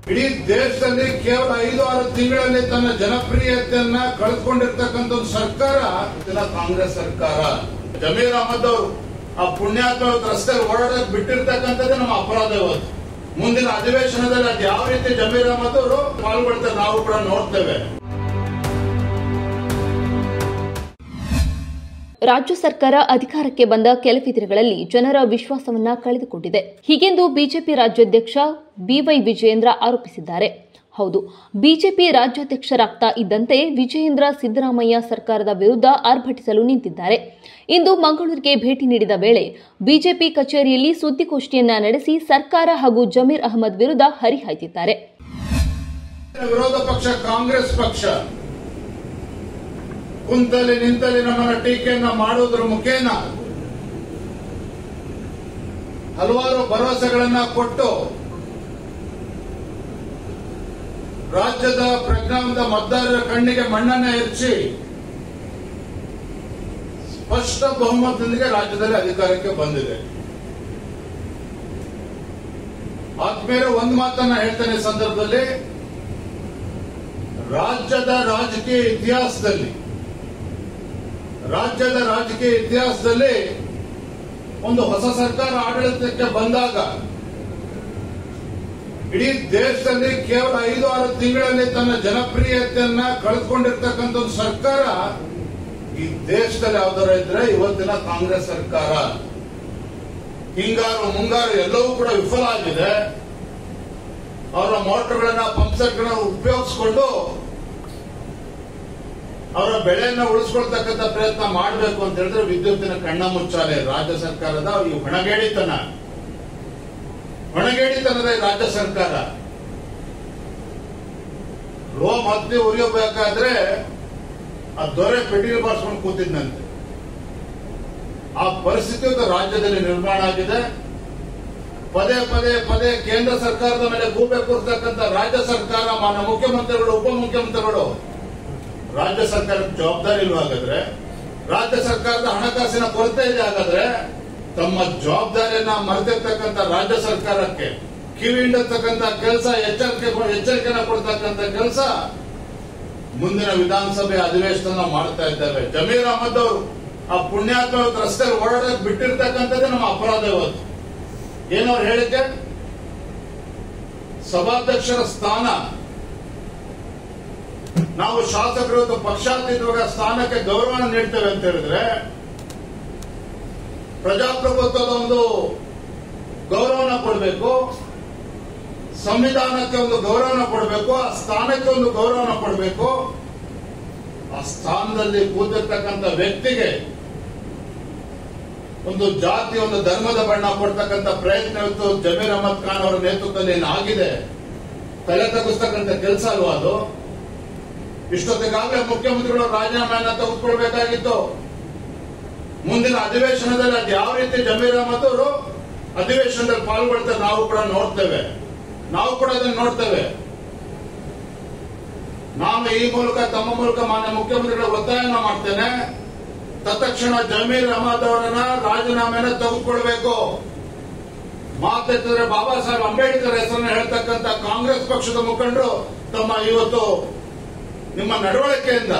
ಇಡೀ ದೇಶದಲ್ಲಿ ಕೇವಲ ಐದು ಆರು ತಿಂಗಳಲ್ಲಿ ತನ್ನ ಜನಪ್ರಿಯತೆಯನ್ನ ಕಳೆದುಕೊಂಡಿರ್ತಕ್ಕಂಥ ಒಂದು ಸರ್ಕಾರ ಇದನ್ನ ಕಾಂಗ್ರೆಸ್ ಸರ್ಕಾರ ಜಮೀರ್ ಅಹಮದ್ ಅವರು ಆ ಪುಣ್ಯಾತ್ಮ ಇವತ್ತು ರಸ್ತೆಯಲ್ಲಿ ಓಡಾಡಕ್ ಬಿಟ್ಟಿರ್ತಕ್ಕಂಥದ್ದೇ ನಮ್ಮ ಅಪರಾಧ ಇವತ್ತು ಮುಂದಿನ ಅಧಿವೇಶನದಲ್ಲಿ ಅದು ಯಾವ ರೀತಿ ಜಮೀರ್ ಅಹಮದ್ ಅವರು ಪಾಲ್ಗೊಳ್ತಾರೆ ನಾವು ಕೂಡ ನೋಡ್ತೇವೆ ರಾಜ್ಯ ಸರ್ಕಾರ ಅಧಿಕಾರಕ್ಕೆ ಬಂದ ಕೆಲವೇ ದಿನಗಳಲ್ಲಿ ಜನರ ವಿಶ್ವಾಸವನ್ನ ಕಳೆದುಕೊಂಡಿದೆ ಹೀಗೆಂದು ಬಿಜೆಪಿ ರಾಜ್ಯಾಧ್ಯಕ್ಷ ಬಿವೈ ವಿಜಯೇಂದ್ರ ಆರೋಪಿಸಿದ್ದಾರೆ ಹೌದು ಬಿಜೆಪಿ ರಾಜ್ಯಾಧ್ಯಕ್ಷರಾಗ್ತಾ ಇದ್ದಂತೆ ವಿಜಯೇಂದ್ರ ಸಿದ್ದರಾಮಯ್ಯ ಸರ್ಕಾರದ ವಿರುದ್ಧ ಆರ್ಭಟಿಸಲು ನಿಂತಿದ್ದಾರೆ ಇಂದು ಮಂಗಳೂರಿಗೆ ಭೇಟಿ ನೀಡಿದ ವೇಳೆ ಬಿಜೆಪಿ ಕಚೇರಿಯಲ್ಲಿ ಸುದ್ದಿಗೋಷ್ಠಿಯನ್ನ ನಡೆಸಿ ಸರ್ಕಾರ ಹಾಗೂ ಜಮೀರ್ ಅಹಮದ್ ವಿರುದ್ಧ ಹರಿಹಾಯ್ದಿದ್ದಾರೆ ವಿರೋಧ ಪಕ್ಷ ಕಾಂಗ್ರೆಸ್ ಪಕ್ಷ ಕುಂತಲ್ಲಿ ನಿಂತಲ್ಲಿ ನಮ್ಮನ್ನ ಟೀಕೆಯನ್ನ ಮಾಡುವುದರ ಮುಖೇನ ಹಲವಾರು ಭರವಸೆಗಳನ್ನ ಕೊಟ್ಟು ರಾಜ್ಯದ ಪ್ರಜ್ಞಾವಂತ ಮತದಾರರ ಕಣ್ಣಿಗೆ ಮಣ್ಣನ್ನ ಎರಚಿ ಸ್ಪಷ್ಟ ಬಹುಮತದೊಂದಿಗೆ ರಾಜ್ಯದಲ್ಲಿ ಅಧಿಕಾರಕ್ಕೆ ಬಂದಿದೆ ಆದ್ಮೇಲೆ ಒಂದು ಮಾತನ್ನ ಹೇಳ್ತೇನೆ ಈ ಸಂದರ್ಭದಲ್ಲಿ ರಾಜ್ಯದ ರಾಜಕೀಯ ಇತಿಹಾಸದಲ್ಲಿ ರಾಜ್ಯದ ರಾಜಕೀಯ ಇತಿಹಾಸದಲ್ಲಿ ಒಂದು ಹೊಸ ಸರ್ಕಾರ ಆಡಳಿತಕ್ಕೆ ಬಂದಾಗ ಇಡೀ ದೇಶದಲ್ಲಿ ಕೇವಲ ಐದು ಆರು ತಿಂಗಳಲ್ಲಿ ತನ್ನ ಜನಪ್ರಿಯತೆಯನ್ನ ಕಳೆದುಕೊಂಡಿರ್ತಕ್ಕಂಥ ಒಂದು ಸರ್ಕಾರ ಈ ದೇಶದಲ್ಲಿ ಯಾವ್ದಾರ ಇದ್ರೆ ಇವತ್ತಿನ ಕಾಂಗ್ರೆಸ್ ಸರ್ಕಾರ ಹಿಂಗಾರು ಮುಂಗಾರು ಎಲ್ಲವೂ ಕೂಡ ವಿಫಲ ಆಗಿದೆ ಅವರ ಮೋಟರ್ಗಳನ್ನ ಪಂಪ್ಸೆಟ್ಗಳನ್ನ ಉಪಯೋಗಿಸಿಕೊಂಡು ಅವರ ಬೆಳೆಯನ್ನ ಉಳಿಸ್ಕೊಳ್ತಕ್ಕಂಥ ಪ್ರಯತ್ನ ಮಾಡಬೇಕು ಅಂತ ಹೇಳಿದ್ರೆ ವಿದ್ಯುತ್ತಿನ ಕಣ್ಣ ಮುಚ್ಚಾಲೆ ರಾಜ್ಯ ಸರ್ಕಾರದ ಈ ಹೊಣಗೇಡಿತನ ಹೊಣಗೇಡಿತನದ ಈ ರಾಜ್ಯ ಸರ್ಕಾರ ರೋಮ್ ಹತ್ತಿ ಉರಿಯಬೇಕಾದ್ರೆ ಆ ದೊರೆ ಪೆಟ್ಟಿಗೆ ಬಾರಿಸ್ಕೊಂಡು ಕೂತಿದ್ನಂತೆ ಆ ಪರಿಸ್ಥಿತಿ ಇವತ್ತು ರಾಜ್ಯದಲ್ಲಿ ನಿರ್ಮಾಣ ಆಗಿದೆ ಪದೇ ಪದೇ ಪದೇ ಕೇಂದ್ರ ಸರ್ಕಾರದ ಮೇಲೆ ಗೂಬೆ ಕೂರ್ತಕ್ಕಂಥ ರಾಜ್ಯ ಸರ್ಕಾರ ಮಾನ್ಯ ಮುಖ್ಯಮಂತ್ರಿಗಳು ಉಪಮುಖ್ಯಮಂತ್ರಿಗಳು ರಾಜ್ಯ ಸರ್ಕಾರಕ್ಕೆ ಜವಾಬ್ದಾರಿ ಇಲ್ವಾ ಹಾಗಾದ್ರೆ ರಾಜ್ಯ ಸರ್ಕಾರದ ಹಣಕಾಸಿನ ಕೊರತೆ ಇದೆ ಹಾಗಾದ್ರೆ ತಮ್ಮ ಜವಾಬ್ದಾರಿಯನ್ನ ಮರೆತಿರ್ತಕ್ಕಂಥ ರಾಜ್ಯ ಸರ್ಕಾರಕ್ಕೆ ಕಿವಿ ಹಿಂಡತಕ್ಕಂಥ ಕೆಲಸ ಎಚ್ಚರಿಕೆ ಎಚ್ಚರಿಕೆನ ಕೊಡ್ತಕ್ಕಂಥ ಕೆಲಸ ಮುಂದಿನ ವಿಧಾನಸಭೆ ಅಧಿವೇಶನ ಮಾಡ್ತಾ ಇದ್ದೇವೆ ಜಮೀರ್ ಅಹಮದ್ ಅವರು ಆ ಪುಣ್ಯಾತ್ಮ ಇವತ್ತು ರಸ್ತೆಯಲ್ಲಿ ಓಡಾಡಕ್ ಬಿಟ್ಟಿರ್ತಕ್ಕಂಥದ್ದೇ ನಮ್ಮ ಅಪರಾಧ ಇವತ್ತು ಏನವ್ರು ಹೇಳಿಕೆ ಸಭಾಧ್ಯಕ್ಷರ ಸ್ಥಾನ ನಾವು ಶಾಸಕರು ಇವತ್ತು ಪಕ್ಷಾತೀತವಾಗ ಸ್ಥಾನಕ್ಕೆ ಗೌರವ ನೀಡ್ತೇವೆ ಅಂತ ಹೇಳಿದ್ರೆ ಪ್ರಜಾಪ್ರಭುತ್ವದ ಒಂದು ಗೌರವನ ಕೊಡಬೇಕು ಸಂವಿಧಾನಕ್ಕೆ ಒಂದು ಗೌರವನ ಕೊಡಬೇಕು ಆ ಸ್ಥಾನಕ್ಕೆ ಒಂದು ಗೌರವನ ಕೊಡಬೇಕು ಆ ಸ್ಥಾನದಲ್ಲಿ ಕೂತಿರ್ತಕ್ಕಂಥ ವ್ಯಕ್ತಿಗೆ ಒಂದು ಜಾತಿ ಒಂದು ಧರ್ಮದ ಬಣ್ಣ ಕೊಡ್ತಕ್ಕಂಥ ಪ್ರಯತ್ನ ಇವತ್ತು ಜಮೀರ್ ಅಹಮದ್ ಖಾನ್ ಅವರ ನೇತೃತ್ವದಲ್ಲಿ ಏನಾಗಿದೆ ತಲೆ ತಗ್ಗಿಸ್ತಕ್ಕಂಥ ಕೆಲಸ ಅಲ್ವಾ ಅದು ಇಷ್ಟೊತ್ತಿಗಾಗಲೇ ಮುಖ್ಯಮಂತ್ರಿಗಳು ರಾಜೀನಾಮೆಯನ್ನ ತೆಗೆದುಕೊಳ್ಬೇಕಾಗಿತ್ತು ಮುಂದಿನ ಅಧಿವೇಶನದಲ್ಲಿ ಅದು ಯಾವ ರೀತಿ ಜಮೀರ್ ಅಹಮದ್ ಅವರು ಅಧಿವೇಶನದಲ್ಲಿ ಪಾಲ್ಗೊಳ್ತಾರೆ ನಾವು ಕೂಡ ನೋಡ್ತೇವೆ ನಾವು ಕೂಡ ಅದನ್ನು ನೋಡ್ತೇವೆ ನಾನು ಈ ಮೂಲಕ ತಮ್ಮ ಮೂಲಕ ಮಾನ್ಯ ಮುಖ್ಯಮಂತ್ರಿಗಳ ಒತ್ತಾಯನ ಮಾಡ್ತೇನೆ ತತ್ಕ್ಷಣ ಜಮೀರ್ ಅಹಮದ್ ಅವರನ್ನ ರಾಜೀನಾಮೆನ ತೆಗೆದುಕೊಳ್ಬೇಕು ಮಾತೆತ್ತಿದ್ರೆ ಬಾಬಾ ಸಾಹೇಬ್ ಅಂಬೇಡ್ಕರ್ ಹೆಸರನ್ನ ಹೇಳ್ತಕ್ಕಂಥ ಕಾಂಗ್ರೆಸ್ ಪಕ್ಷದ ಮುಖಂಡರು ತಮ್ಮ ಇವತ್ತು ನಿಮ್ಮ ನಡವಳಿಕೆಯಿಂದ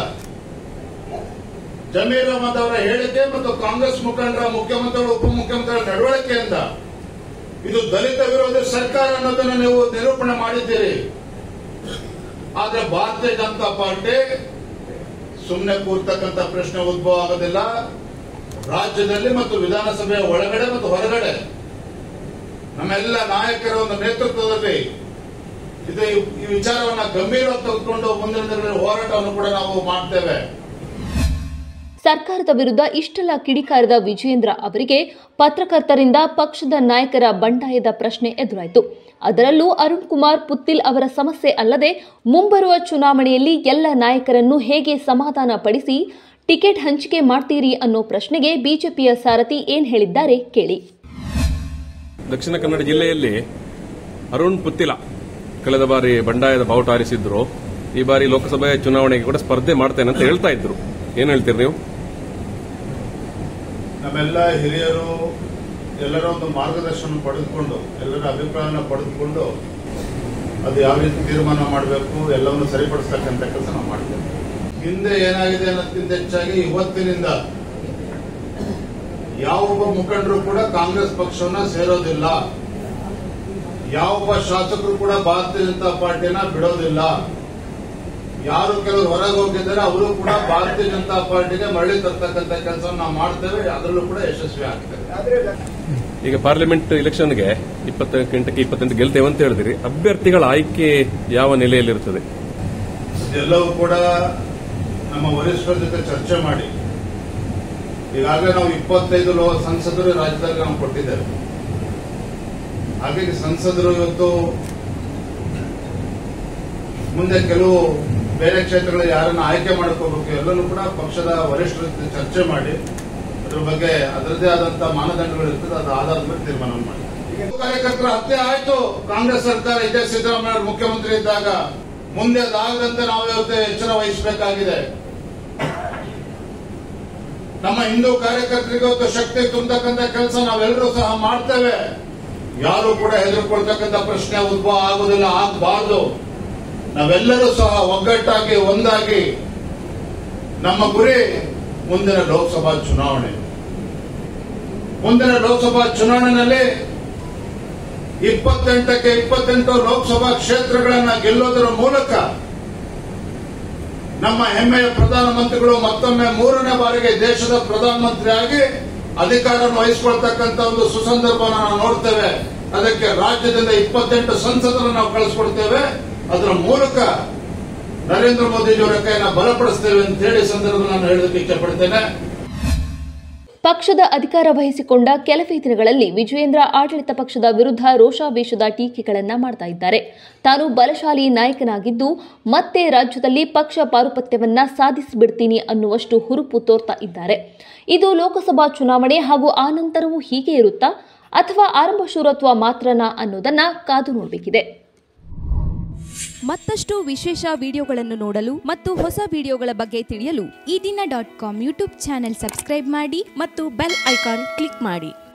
ಜಮೀರ್ ಅಹಮದ್ ಅವರ ಹೇಳಿಕೆ ಮತ್ತು ಕಾಂಗ್ರೆಸ್ ಮುಖಂಡರ ಮುಖ್ಯಮಂತ್ರಿಗಳು ಉಪಮುಖ್ಯಮಂತ್ರಿಗಳ ನಡವಳಿಕೆಯಿಂದ ಇದು ದಲಿತ ವಿರೋಧಿ ಸರ್ಕಾರ ಅನ್ನೋದನ್ನು ನೀವು ನಿರೂಪಣೆ ಮಾಡಿದ್ದೀರಿ ಆದ್ರೆ ಭಾರತೀಯ ಜನತಾ ಪಾರ್ಟಿ ಸುಮ್ಮನೆ ಕೂರ್ತಕ್ಕಂಥ ಪ್ರಶ್ನೆ ಉದ್ಭವ ಆಗೋದಿಲ್ಲ ರಾಜ್ಯದಲ್ಲಿ ಮತ್ತು ವಿಧಾನಸಭೆಯ ಒಳಗಡೆ ಮತ್ತು ಹೊರಗಡೆ ನಮ್ಮೆಲ್ಲ ನಾಯಕರ ಒಂದು ನೇತೃತ್ವದಲ್ಲಿ ಇದು ಈ ವಿಚಾರವನ್ನ ಗಂಭೀರವಾಗಿ ತೆಗೆದುಕೊಂಡು ಮುಂದಿನ ದಿನಗಳಲ್ಲಿ ಹೋರಾಟವನ್ನು ಕೂಡ ನಾವು ಮಾಡ್ತೇವೆ ಸರ್ಕಾರದ ವಿರುದ್ಧ ಇಷ್ಟೆಲ್ಲ ಕಿಡಿಕಾರದ ವಿಜಯೇಂದ್ರ ಅವರಿಗೆ ಪತ್ರಕರ್ತರಿಂದ ಪಕ್ಷದ ನಾಯಕರ ಬಂಡಾಯದ ಪ್ರಶ್ನೆ ಎದುರಾಯಿತು ಅದರಲ್ಲೂ ಅರುಣ್ ಕುಮಾರ್ ಪುತ್ತಿಲ್ ಅವರ ಸಮಸ್ಯೆ ಅಲ್ಲದೆ ಮುಂಬರುವ ಚುನಾವಣೆಯಲ್ಲಿ ಎಲ್ಲ ನಾಯಕರನ್ನು ಹೇಗೆ ಸಮಾಧಾನ ಪಡಿಸಿ ಟಿಕೆಟ್ ಹಂಚಿಕೆ ಮಾಡ್ತೀರಿ ಅನ್ನೋ ಪ್ರಶ್ನೆಗೆ ಬಿಜೆಪಿಯ ಸಾರಥಿ ಏನ್ ಹೇಳಿದ್ದಾರೆ ಕೇಳಿ ದಕ್ಷಿಣ ಕನ್ನಡ ಜಿಲ್ಲೆಯಲ್ಲಿ ಅರುಣ್ ಪುತ್ತಿಲ ಕಳೆದ ಬಾರಿ ಬಂಡಾಯದ ಬಾವುಟ ಆರಿಸಿದ್ರು ಈ ಬಾರಿ ಲೋಕಸಭೆ ಚುನಾವಣೆಗೆ ಕೂಡ ಸ್ಪರ್ಧೆ ಮಾಡ್ತೇನೆ ಅಂತ ಹೇಳ್ತಾ ಇದ್ರು ಏನ್ ಹೇಳ್ತೀರಿ ನೀವು ನಮ್ಮೆಲ್ಲ ಹಿರಿಯರು ಎಲ್ಲರ ಒಂದು ಮಾರ್ಗದರ್ಶನ ಪಡೆದುಕೊಂಡು ಎಲ್ಲರ ಅಭಿಪ್ರಾಯನ ಪಡೆದುಕೊಂಡು ಅದು ಯಾವ ರೀತಿ ತೀರ್ಮಾನ ಮಾಡಬೇಕು ಎಲ್ಲವನ್ನು ಸರಿಪಡಿಸ್ತಕ್ಕಂಥ ಕೆಲಸ ನಾವು ಮಾಡ್ತೇವೆ ಹಿಂದೆ ಏನಾಗಿದೆ ಅನ್ನೋದಕ್ಕಿಂತ ಹೆಚ್ಚಾಗಿ ಇವತ್ತಿನಿಂದ ಯಾವೊಬ್ಬ ಮುಖಂಡರು ಕೂಡ ಕಾಂಗ್ರೆಸ್ ಪಕ್ಷವನ್ನ ಸೇರೋದಿಲ್ಲ ಯಾವೊಬ್ಬ ಶಾಸಕರು ಕೂಡ ಭಾರತೀಯ ಜನತಾ ಪಾರ್ಟಿನ ಬಿಡೋದಿಲ್ಲ ಯಾರು ಕೆಲವರು ಹೊರಗೆ ಹೋಗಿದ್ದಾರೆ ಅವರು ಕೂಡ ಭಾರತೀಯ ಜನತಾ ಪಾರ್ಟಿಗೆ ಮರಳಿ ತರ್ತಕ್ಕಂಥ ಕೆಲಸವನ್ನು ನಾವು ಮಾಡ್ತೇವೆ ಅದರಲ್ಲೂ ಕೂಡ ಯಶಸ್ವಿ ಆಗ್ತೇವೆ ಈಗ ಪಾರ್ಲಿಮೆಂಟ್ ಇಲೆಕ್ಷನ್ಗೆ ಇಪ್ಪತ್ತೆಂಟಕ್ಕೆ ಇಪ್ಪತ್ತೆಂಟು ಗೆಲ್ತೇವೆ ಅಂತ ಹೇಳಿದ್ರಿ ಅಭ್ಯರ್ಥಿಗಳ ಆಯ್ಕೆ ಯಾವ ನೆಲೆಯಲ್ಲಿರುತ್ತದೆ ಎಲ್ಲವೂ ಕೂಡ ನಮ್ಮ ವರಿಷ್ಠರ ಜೊತೆ ಚರ್ಚೆ ಮಾಡಿ ಈಗಾಗಲೇ ನಾವು ಇಪ್ಪತ್ತೈದು ಲೋ ಸಂಸದರು ರಾಜ್ಯದಲ್ಲಿ ನಾವು ಕೊಟ್ಟಿದ್ದೇವೆ ಹಾಗಾಗಿ ಸಂಸದರು ಇವತ್ತು ಮುಂದೆ ಕೆಲವು ಬೇರೆ ಕ್ಷೇತ್ರಗಳಲ್ಲಿ ಯಾರನ್ನ ಆಯ್ಕೆ ಮಾಡ್ಕೋಬೇಕು ಎಲ್ಲನೂ ಕೂಡ ಪಕ್ಷದ ವರಿಷ್ಠರ ಜೊತೆ ಚರ್ಚೆ ಮಾಡಿ ಅದ್ರ ಬಗ್ಗೆ ಅದರದೇ ಆದಂತ ಮಾನದಂಡಗಳು ಇರ್ತದೆ ಅದು ಆಧಾರದ ಮೇಲೆ ತೀರ್ಮಾನ ಮಾಡಿ ಕಾರ್ಯಕರ್ತರ ಹತ್ಯೆ ಆಯ್ತು ಕಾಂಗ್ರೆಸ್ ಸರ್ಕಾರ ಇದೇ ಸಿದ್ದರಾಮಯ್ಯ ಮುಖ್ಯಮಂತ್ರಿ ಇದ್ದಾಗ ಮುಂದೆ ಅದಾಗದಂತೆ ನಾವು ಇವತ್ತು ಎಚ್ಚರ ವಹಿಸಬೇಕಾಗಿದೆ ನಮ್ಮ ಹಿಂದೂ ಕಾರ್ಯಕರ್ತರಿಗೆ ಇವತ್ತು ಶಕ್ತಿ ತುಂಬತಕ್ಕಂಥ ಕೆಲಸ ನಾವೆಲ್ಲರೂ ಸಹ ಮಾಡ್ತೇವೆ ಯಾರು ಕೂಡ ಹೆದರ್ಕೊಳ್ತಕ್ಕಂಥ ಪ್ರಶ್ನೆ ಉದ್ಭವ ಆಗುದಿಲ್ಲ ಆಗಬಾರ್ದು ನಾವೆಲ್ಲರೂ ಸಹ ಒಗ್ಗಟ್ಟಾಗಿ ಒಂದಾಗಿ ನಮ್ಮ ಗುರಿ ಮುಂದಿನ ಲೋಕಸಭಾ ಚುನಾವಣೆ ಮುಂದಿನ ಲೋಕಸಭಾ ಚುನಾವಣೆಯಲ್ಲಿ ಇಪ್ಪತ್ತೆಂಟಕ್ಕೆ ಇಪ್ಪತ್ತೆಂಟು ಲೋಕಸಭಾ ಕ್ಷೇತ್ರಗಳನ್ನ ಗೆಲ್ಲೋದರ ಮೂಲಕ ನಮ್ಮ ಹೆಮ್ಮೆಯ ಪ್ರಧಾನಮಂತ್ರಿಗಳು ಮತ್ತೊಮ್ಮೆ ಮೂರನೇ ಬಾರಿಗೆ ದೇಶದ ಪ್ರಧಾನಮಂತ್ರಿಯಾಗಿ ಅಧಿಕಾರವನ್ನು ವಹಿಸಿಕೊಳ್ತಕ್ಕಂಥ ಒಂದು ಸುಸಂದರ್ಭವನ್ನು ನಾವು ನೋಡ್ತೇವೆ ಅದಕ್ಕೆ ರಾಜ್ಯದಿಂದ ಇಪ್ಪತ್ತೆಂಟು ಸಂಸದರನ್ನು ನಾವು ಕಳಿಸ್ಕೊಡ್ತೇವೆ ಅದರ ಮೂಲಕ ನರೇಂದ್ರ ಮೋದಿಜಿಯವರ ಕೈಯನ್ನು ಬಲಪಡಿಸ್ತೇವೆ ಅಂತ ಹೇಳಿ ಈ ಸಂದರ್ಭದಲ್ಲಿ ನಾನು ಹೇಳೋದಕ್ಕೆ ಇಷ್ಟಪಡ್ತೇನೆ ಪಕ್ಷದ ಅಧಿಕಾರ ವಹಿಸಿಕೊಂಡ ಕೆಲವೇ ದಿನಗಳಲ್ಲಿ ವಿಜಯೇಂದ್ರ ಆಡಳಿತ ಪಕ್ಷದ ವಿರುದ್ಧ ರೋಷಾವೇಶದ ಟೀಕೆಗಳನ್ನ ಮಾಡ್ತಾ ಇದ್ದಾರೆ ತಾನು ಬಲಶಾಲಿ ನಾಯಕನಾಗಿದ್ದು ಮತ್ತೆ ರಾಜ್ಯದಲ್ಲಿ ಪಕ್ಷ ಪಾರುಪತ್ಯವನ್ನ ಸಾಧಿಸಿಬಿಡ್ತೀನಿ ಅನ್ನುವಷ್ಟು ಹುರುಪು ತೋರ್ತಾ ಇದ್ದಾರೆ ಇದು ಲೋಕಸಭಾ ಚುನಾವಣೆ ಹಾಗೂ ಆನಂತರವೂ ಹೀಗೆ ಇರುತ್ತಾ ಅಥವಾ ಆರಂಭ ಶೂರತ್ವ ಮಾತ್ರನಾ ಅನ್ನೋದನ್ನ ಕಾದು ನೋಡಬೇಕಿದೆ ಮತ್ತಷ್ಟು ವಿಶೇಷ ವಿಡಿಯೋಗಳನ್ನು ನೋಡಲು ಮತ್ತು ಹೊಸ ವಿಡಿಯೋಗಳ ಬಗ್ಗೆ ತಿಳಿಯಲು ಈ ದಿನ dot com YouTube channel subscribe ಮಾಡಿ ಮತ್ತು ಬೆಲ್ ಐಕಾನ್ ಕ್ಲಿಕ್ ಮಾಡಿ